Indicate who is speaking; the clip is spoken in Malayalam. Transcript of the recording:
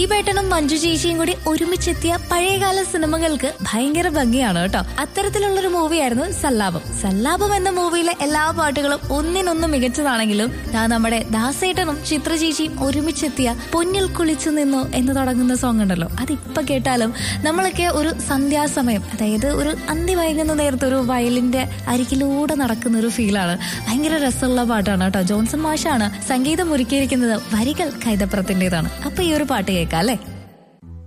Speaker 1: ദീപേട്ടനും മഞ്ജു ചേച്ചിയും കൂടി ഒരുമിച്ചെത്തിയ പഴയകാല സിനിമകൾക്ക് ഭയങ്കര ഭംഗിയാണ് കേട്ടോ അത്തരത്തിലുള്ളൊരു മൂവിയായിരുന്നു സല്ലാപം സല്ലാപം എന്ന മൂവിയിലെ എല്ലാ പാട്ടുകളും ഒന്നിനൊന്നും മികച്ചതാണെങ്കിലും ദാ നമ്മുടെ ദാസേട്ടനും ചിത്ര ചേച്ചിയും ഒരുമിച്ചെത്തിയ പൊന്നിൽ കുളിച്ചു നിന്നു എന്ന് തുടങ്ങുന്ന സോങ് ഉണ്ടല്ലോ അതിപ്പോ കേട്ടാലും നമ്മളൊക്കെ ഒരു സന്ധ്യാസമയം അതായത് ഒരു അന്തി വൈകുന്ന നേരത്തെ ഒരു വയലിന്റെ അരികിലൂടെ നടക്കുന്ന ഒരു ഫീലാണ് ഭയങ്കര രസമുള്ള പാട്ടാണ് കേട്ടോ ജോൺസൺ മാഷാണ് സംഗീതം ഒരുക്കിയിരിക്കുന്നത് വരികൾ കൈതപ്രത്തിൻ്റെതാണ് അപ്പൊ ഈ ഒരു പാട്ട് കേൾക്കാം അല്ലേ